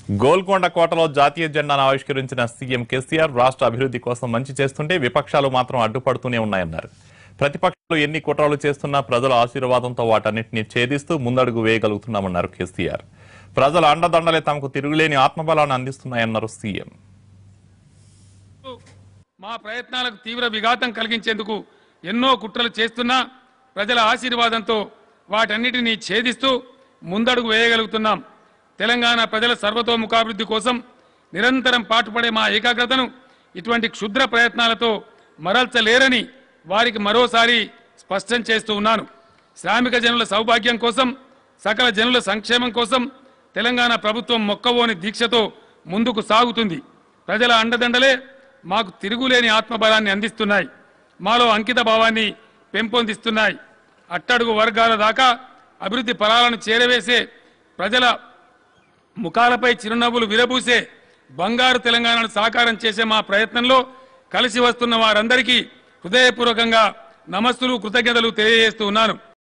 గోల్కొండ కోటలో జాతీయ జెండాను ఆవిష్కరించిన సీఎం కేసీఆర్ రాష్ట్ర అభివృద్ధి కోసం మంచి చేస్తుంటే విపక్షాలు మాత్రం అడ్డుపడుతూనే ఉన్నాయన్నారు ప్రతిపక్షాలు ఎన్ని కుట్రలు చేస్తున్నా ప్రజల ఆశీర్వాదంతో వాటన్నిటిని ఛేదిస్తూ ముందడుగు వేయగలుగుతున్నామన్నారు కేసీఆర్ ప్రజల అండదండలే తమకు తిరుగులేని ఆత్మబలాన్ని అందిస్తున్నాయన్నారు సీఎం మా ప్రయత్నాలకు తీవ్ర విఘాతం కలిగించేందుకు ఎన్నో కుట్రలు చేస్తున్నా ప్రజల ఆశీర్వాదంతో వాటన్నిటినీ ఛేదిస్తూ ముందడుగు వేయగలుగుతున్నాం తెలంగాణ ప్రజల సర్వతోముఖాభివృద్ధి కోసం నిరంతరం పాటుపడే మా ఏకాగ్రతను ఇటువంటి క్షుద్ర ప్రయత్నాలతో మరల్చలేరని వారికి మరోసారి స్పష్టం చేస్తూ ఉన్నాను శ్రామిక జనుల సౌభాగ్యం కోసం సకల జనుల సంక్షేమం కోసం తెలంగాణ ప్రభుత్వం మొక్కవోని దీక్షతో ముందుకు సాగుతుంది ప్రజల అండదండలే మాకు తిరుగులేని ఆత్మబలాన్ని అందిస్తున్నాయి మాలో అంకిత భావాన్ని పెంపొందిస్తున్నాయి అట్టడుగు వర్గాల దాకా అభివృద్ధి ఫలాలను చేరవేసే ప్రజల ముఖాలపై చిరునవ్వులు విరబూసే బంగారు తెలంగాణను సాకారం చేసే మా ప్రయత్నంలో కలిసి వస్తున్న వారందరికీ హృదయపూర్వకంగా నమస్సులు కృతజ్ఞతలు తెలియజేస్తూ ఉన్నాను